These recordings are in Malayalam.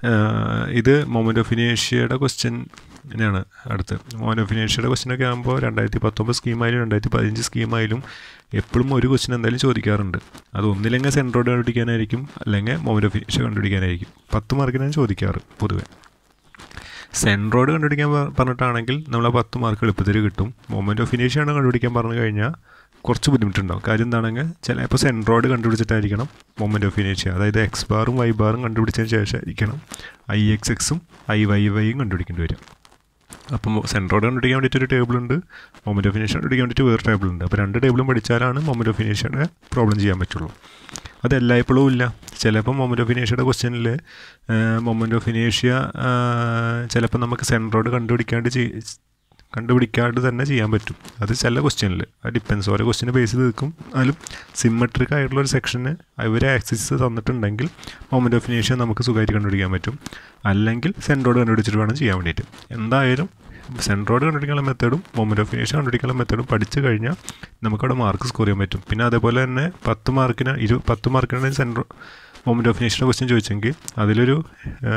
ഇത് മൊമെൻ്റ് ഓഫ് ഇനേഷ്യയുടെ ക്വസ്റ്റ്യൻ തന്നെയാണ് അടുത്ത് മൊമെൻ്റ് ഓഫ് ഇനേഷ്യയുടെ ക്വസ്റ്റ്യനൊക്കെ ആകുമ്പോൾ രണ്ടായിരത്തി പത്തൊമ്പത് സ്കീമായാലും രണ്ടായിരത്തി പതിനഞ്ച് സ്കീമായാലും എപ്പോഴും ഒരു ക്വസ്റ്റ്യൻ എന്തായാലും ചോദിക്കാറുണ്ട് അത് ഒന്നില്ലെങ്കിൽ സെൻട്രോഡ് കണ്ടുപിടിക്കാനായിരിക്കും അല്ലെങ്കിൽ മൊമെൻ്റ് ഓഫ് ഇനേഷ്യ കണ്ടുപിടിക്കാനായിരിക്കും പത്ത് മാർക്കിനാണ് ചോദിക്കാറ് പൊതുവെ സെൻട്രോഡ് കണ്ടുപിടിക്കാൻ പ- പറഞ്ഞിട്ടാണെങ്കിൽ നമ്മൾ ആ പത്ത് മാർക്ക് എളുപ്പത്തിൽ കിട്ടും മൊമെൻ്റ് ഓഫ് ഇനേഷ്യാണ് കണ്ടുപിടിക്കാൻ പറഞ്ഞു കഴിഞ്ഞാൽ കുറച്ച് ബുദ്ധിമുട്ടുണ്ടാവും കാര്യം എന്താണെങ്കിൽ ചിലപ്പോൾ സെൻട്രോഡ് കണ്ടുപിടിച്ചിട്ടായിരിക്കണം മൊമെൻ്റ് ഓഫ് ഇനേഷ്യ അതായത് എക്സ് ബാറും വൈ ബാറും കണ്ടുപിടിച്ചതിന് ശേഷമായിരിക്കണം ഐ എക്സ് എക്സും ഐ വൈ വൈയും കണ്ടുപിടിക്കേണ്ടി വരും അപ്പം സെൻട്രോഡ് കണ്ടുപിടിക്കാൻ വേണ്ടിയിട്ട് ഒരു ടേബിൾ ഉണ്ട് മൊമെൻ്റ് ഓഫ് ഇനേഷ്യ കണ്ടുപിടിക്കാൻ വേണ്ടിയിട്ട് വേറെ ടേബിൾ ഉണ്ട് അപ്പോൾ രണ്ട് ടേബിളും പഠിച്ചാലാണ് മൊമെൻ്റ് ഓഫ് ഇനേഷ്യയുടെ പ്രോബ്ലം ചെയ്യാൻ പറ്റുള്ളൂ അത് എല്ലായ്പ്പോഴും ഇല്ല ചിലപ്പോൾ മൊമെൻ്റ് ഓഫ് ഇനേഷ്യയുടെ ക്വസ്റ്റ്യനിൽ മൊമെൻ്റ് ഓഫ് ഇനേഷ്യ ചിലപ്പോൾ നമുക്ക് സെൻട്രോഡ് കണ്ടുപിടിക്കാണ്ട് ചെയ് കണ്ടുപിടിക്കാണ്ട് തന്നെ ചെയ്യാൻ പറ്റും അത് ചില ക്വസ്റ്റ്യനിൽ അത് ഡിപ്പെൻസ് ഓരോ ക്വസ്റ്റ്യന് ബേസ് ചെയ്ത് നിൽക്കും അതിലും സിമ്മട്രിക് ആയിട്ടുള്ള ഒരു സെക്ഷന് അവർ ആക്സിസ് തന്നിട്ടുണ്ടെങ്കിൽ മൊമെൻ്റ് ഓഫ് ഇനേഷ്യ നമുക്ക് സുഖമായിട്ട് കണ്ടുപിടിക്കാൻ പറ്റും അല്ലെങ്കിൽ സെൻട്രോഡ് കണ്ടുപിടിച്ചിട്ട് വേണം ചെയ്യാൻ വേണ്ടിയിട്ട് എന്തായാലും സെൻട്രോഡ് കണ്ടുപിടിക്കാനുള്ള മെത്തേഡും മൊമെൻ്റ് ഓഫ് ഇനേഷ്യ കണ്ടുപിടിക്കാനുള്ള മെത്തേഡും പഠിച്ചു കഴിഞ്ഞാൽ നമുക്കവിടെ മാർക്ക് സ്കോർ ചെയ്യാൻ പറ്റും പിന്നെ അതേപോലെ തന്നെ പത്ത് മാർക്കിന് ഇരു പത്ത് മാർക്കിനാണ് സെൻട്രോ മൊമെൻ്റ് ഓഫ് ഇനേഷ്യയുടെ ക്വസ്റ്റ്യൻ ചോദിച്ചെങ്കിൽ അതിലൊരു ആ,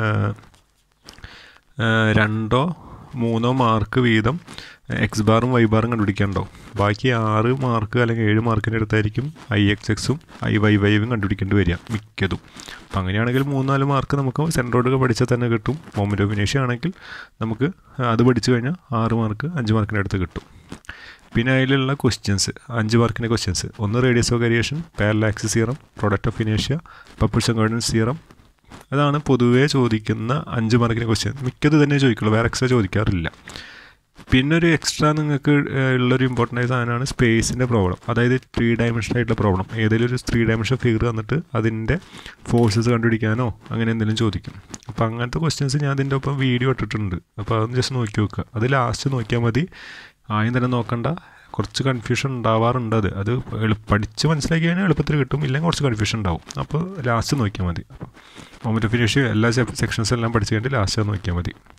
ആ, രണ്ടോ മൂന്നോ മാർക്ക് വീതം എക്സ് ബാറും വൈ ബാറും കണ്ടുപിടിക്കാനുണ്ടാവും ബാക്കി ആറ് മാർക്ക് അല്ലെങ്കിൽ ഏഴ് മാർക്കിൻ്റെ അടുത്തായിരിക്കും ഐ എക്സ് എക്സും ഐ വൈ വൈവും കണ്ടുപിടിക്കേണ്ടി വരിക മിക്കതും അപ്പം അങ്ങനെയാണെങ്കിൽ മൂന്നാല് മാർക്ക് നമുക്ക് സെൻട്രോഡൊക്കെ പഠിച്ചാൽ തന്നെ കിട്ടും മൊമെൻ്റ് ഓഫ് ഇനേഷ്യ ആണെങ്കിൽ നമുക്ക് അത് പഠിച്ചു കഴിഞ്ഞാൽ ആറ് മാർക്ക് അഞ്ച് മാർക്കിൻ്റെ അടുത്ത് കിട്ടും പിന്നെ അതിലുള്ള ക്വസ്റ്റ്യൻസ് അഞ്ച് മാർക്കിൻ്റെ ക്വസ്റ്റ്യൻസ് ഒന്ന് radius of gyration parallel axis theorem product of ഇനേഷ്യ പപ്പിൾസൺ ഗോർഡൻസ് സീറം അതാണ് പൊതുവേ ചോദിക്കുന്ന അഞ്ച് മാർക്കിൻ്റെ ക്വസ്റ്റ്യൻ മിക്കത് തന്നെ ചോദിക്കുള്ളൂ വേറെ എക്സ്ട്രാ ചോദിക്കാറില്ല പിന്നെ ഒരു എക്സ്ട്രാ നിങ്ങൾക്ക് ഏഹ്, ഉള്ളൊരു ഇമ്പോർട്ടൻ്റ് ആയ സാധനമാണ് സ്പേസിൻ്റെ പ്രോബ്ലം അതായത് ത്രീ ഡയമെൻഷൻ ആയിട്ടുള്ള പ്രോബ്ലം ഏതെങ്കിലും ഒരു ത്രീ ഡയമെൻഷൻ ഫിഗർ തന്നിട്ട് അതിൻ്റെ ഫോഴ്സസ് കണ്ടുപിടിക്കാനോ അങ്ങനെ എന്തെങ്കിലും ചോദിക്കും അപ്പോൾ അങ്ങനത്തെ ക്വസ്റ്റ്യൻസ് ഞാൻ അതിൻ്റെ ഒപ്പം വീഡിയോ ഇട്ടിട്ടുണ്ട് അപ്പോൾ അതൊന്ന് ജസ്റ്റ് നോക്കി നോക്കുക അത് ലാസ്റ്റ് നോക്കിയാൽ മതി ആദ്യം തന്നെ നോക്കണ്ട കുറച്ച് കൺഫ്യൂഷൻ ഉണ്ടാവാറുണ്ട് അത് അത് എളു- പഠിച്ച് മനസ്സിലാക്കി കഴിഞ്ഞാൽ എളുപ്പത്തിൽ കിട്ടും ഇല്ലെങ്കിൽ കുറച്ച് കൺഫ്യൂഷൻ ഉണ്ടാവും അപ്പോൾ ലാസ്റ്റ് നോക്കിയാൽ മതി മൊമെൻറ്റ് ഓഫ് ഫിനിഷ് എല്ലാ സെക്ഷൻസ് എല്ലാം പഠിച്ച് കഴിഞ്ഞിട്ട് ലാസ്റ്റ് നോക്കിയാൽ മതി